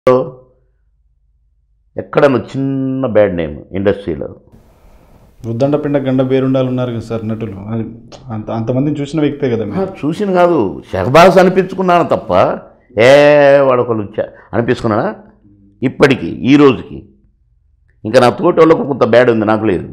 ఎక్కడన్నా చిన్న bad name ఇండస్ట్రీలో ఉద్దండపిండ గండ బేరుండాలు ఉన్నారు కదా సార్ నటులు అది అంత అంతమందిని చూసిన వ్యక్తే కదా ఆ, మీరు చూసిన కాదు షహబాజ్ అనిపించుకున్నాను తప్ప ఏ వాడొకరు అనిపించుకున్నానా ఇప్పటికీ ఈ రోజుకి ఇంకా నా తోటి వాళ్ళకు కొంత బ్యాడ్ ఉంది నాకు లేదు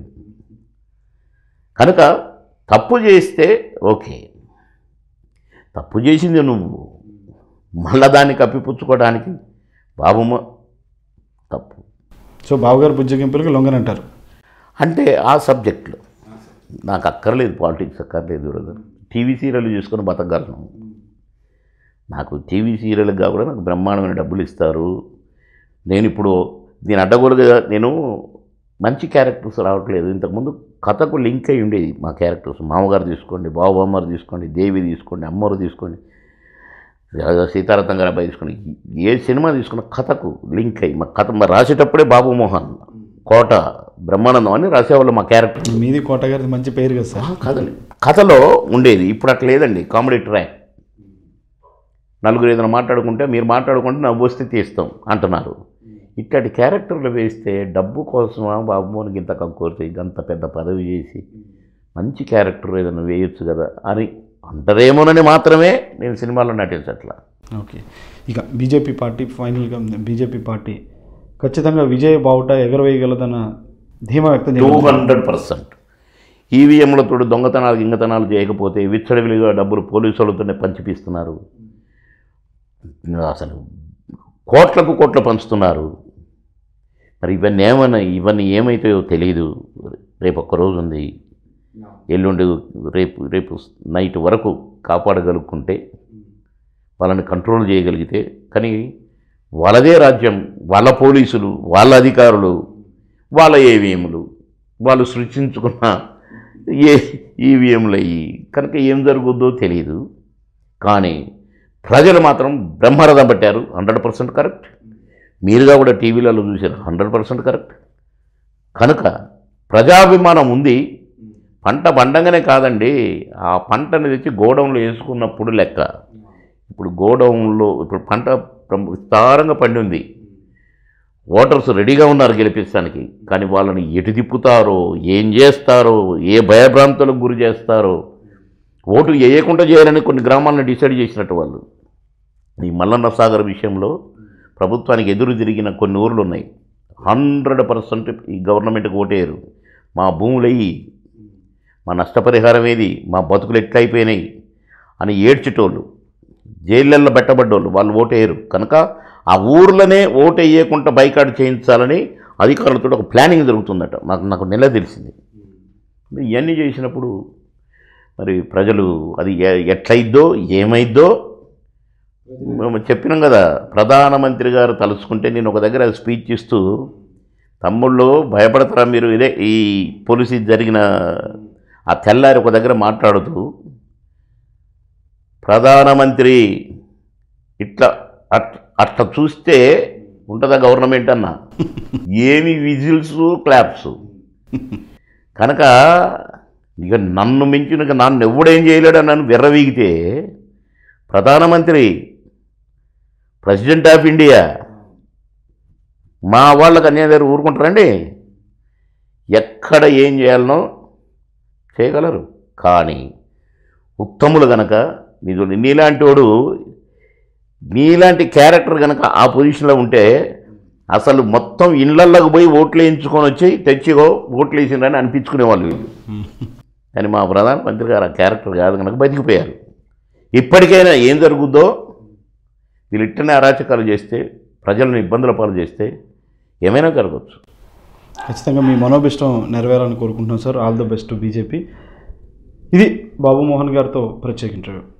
కనుక తప్పు చేస్తే ఓకే తప్పు చేసింది నువ్వు మళ్ళా దాన్ని కప్పిపుచ్చుకోవడానికి బాబుమ్మ తప్పు సో బావగారు బుజ్జగింపులకి లొంగనంటారు అంటే ఆ సబ్జెక్టులో నాకు అక్కర్లేదు పాలిటిక్స్ అక్కర్లేదు బ్రదర్ టీవీ సీరియల్ చూసుకొని బతకగలను నాకు టీవీ సీరియల్గా కూడా నాకు బ్రహ్మాండమైన డబ్బులు ఇస్తారు నేను ఇప్పుడు నేను అడ్డగోలుగా నేను మంచి క్యారెక్టర్స్ రావట్లేదు ఇంతకుముందు కథకు లింక్ అయి ఉండేది మా క్యారెక్టర్స్ మామగారు తీసుకోండి బావబామ్మగారు తీసుకోండి దేవి తీసుకోండి అమ్మవారు తీసుకోండి సీతారథం గారి అబ్బాయి తీసుకోండి ఏ సినిమా తీసుకున్న కథకు లింక్ అయ్యి మా కథ మా రాసేటప్పుడే బాబు మోహన్ కోట బ్రహ్మానందం అని రాసేవాళ్ళు మా క్యారెక్టర్ మీది కోటగారిది మంచి పేరు కదా సార్ కథని కథలో ఉండేది ఇప్పుడు అట్లా లేదండి కామెడీ ట్రాక్ నలుగురు ఏదైనా మాట్లాడుకుంటే మీరు మాట్లాడుకుంటే నవ్వు వస్తే తీస్తాం అంటున్నారు ఇట్లాంటి క్యారెక్టర్లు వేస్తే డబ్బు కోసమా బాబుమోనికి ఇంత కక్కుర్తి ఇంత పెద్ద పదవి చేసి మంచి క్యారెక్టర్ ఏదైనా వేయొచ్చు కదా అని అంటారేమోనని మాత్రమే నేను సినిమాలో నటించట్లా ఓకే ఇక బీజేపీ పార్టీ ఫైనల్గా బీజేపీ పార్టీ ఖచ్చితంగా విజయ బావుట ఎగరవేయగలదన్న ధీమా వ్యక్తం టూ చేయాలి హండ్రెడ్ పర్సెంట్ ఈవీఎంలతో దొంగతనాలు ఇంగతనాలు చేయకపోతే విచ్చడవిలిగా డబ్బులు పోలీసు వాళ్ళతోనే పంచిపిస్తున్నారు అసలు కోట్లకు కోట్లు పంచుతున్నారు మరి ఇవన్నీ ఏమన్నా ఇవన్నీ ఏమైతాయో తెలియదు రేపు ఒక్క రోజు ఉంది ఎల్లుండి రేపు రేపు నైట్ వరకు కాపాడగలుగుకుంటే వాళ్ళని కంట్రోల్ చేయగలిగితే కానీ వాళ్ళదే రాజ్యం వాళ్ళ పోలీసులు వాళ్ళ అధికారులు వాళ్ళ ఏవిఎంలు వాళ్ళు సృష్టించుకున్న ఏ ఈవీఎంలు అయ్యి కనుక ఏం జరుగుద్దో తెలియదు కానీ ప్రజలు మాత్రం బ్రహ్మరథం పట్టారు హండ్రెడ్ పర్సెంట్ కరెక్ట్ మీరుగా కూడా టీవీలలో చూశారు హండ్రెడ్ పర్సెంట్ కరెక్ట్ కనుక ప్రజాభిమానం ఉంది పంట పండంగానే కాదండి ఆ పంటని తెచ్చి గోడౌన్లో వేసుకున్నప్పుడు లెక్క ఇప్పుడు గోడౌన్లో ఇప్పుడు పంట ప్రం- విస్తారంగా పండి ఉంది ఓటర్స్ రెడీగా ఉన్నారు గెలిపించడానికి కానీ వాళ్ళని ఎటు తిప్పుతారో ఏం చేస్తారో ఏ భయభ్రాంతులకు గురి చేస్తారో ఓటు వేయకుండా చేయాలని కొన్ని గ్రామాలను డిసైడ్ చేసినట్టు వాళ్ళు ఈ మల్లన్న సాగర్ విషయంలో ప్రభుత్వానికి ఎదురు తిరిగిన కొన్ని ఊర్లు ఉన్నాయి హండ్రెడ్ పర్సెంట్ ఈ గవర్నమెంట్కి ఓటేయరు మా భూములయ్యి మా నష్టపరిహారం ఏది మా బతుకులు ఎట్లయిపోయినాయి అని ఏడ్చేటోళ్ళు జైళ్ళల్లో పెట్టబడ్డోళ్ళు వాళ్ళు ఓటేయరు కనుక ఆ ఊర్లోనే ఓటు వేయకుండా బైకాట్ చేయించాలని అధికారులతో ఒక ప్లానింగ్ జరుగుతుందట నాకు నాకు నెల తెలిసింది మరి ఇవన్నీ చేసినప్పుడు మరి ప్రజలు అది ఎ- ఎట్లయిద్దో ఏమైద్దో మేము చెప్పినాం కదా ప్రధానమంత్రి గారు తలుచుకుంటే నేను ఒక దగ్గర స్పీచ్ ఇస్తూ తమ్ముళ్ళు భయపడతారా మీరు ఇదే ఈ పోలీసు జరిగిన ఆ తెల్లారి ఒక దగ్గర మాట్లాడుతూ ప్రధానమంత్రి ఇట్లా అట్ అట్లా చూస్తే ఉంటుందా గవర్నమెంట్ అన్న ఏమి విజిల్స్ క్లాప్స్ కనుక ఇక నన్ను మించిన ఇక నన్ను ఎవడేం చేయలేడు నన్ను విర్రవీగితే ప్రధానమంత్రి ప్రెసిడెంట్ ఆఫ్ ఇండియా మా వాళ్ళకి అన్యాయం దగ్గర ఊరుకుంటారండి ఎక్కడ ఏం చేయాలనో చేయగలరు కానీ ఉత్తములు గనక నీకు నీలాంటి వాడు నీలాంటి క్యారెక్టర్ కనుక ఆ పొజిషన్లో ఉంటే అసలు మొత్తం ఇళ్ళల్లోకి పోయి ఓట్లు వేయించుకొని వచ్చి తెచ్చిగో ఓట్లు వేసిండ్రని అనిపించుకునేవాళ్ళు వీళ్ళు కానీ మా ప్రధానమంత్రి గారు ఆ క్యారెక్టర్ కాదు కనుక బతికిపోయారు ఇప్పటికైనా ఏం జరుగుద్దో వీళ్ళు ఇట్టనే అరాచకాలు చేస్తే ప్రజలను ఇబ్బందుల పాలు చేస్తే ఏమైనా జరగవచ్చు ఖచ్చితంగా మీ మనోభిష్టం నెరవేరాలని కోరుకుంటున్నాం sir all the best BJP ఇది బాబు మోహన్ గారితో ప్రత్యేక ఇంటర్వ్యూ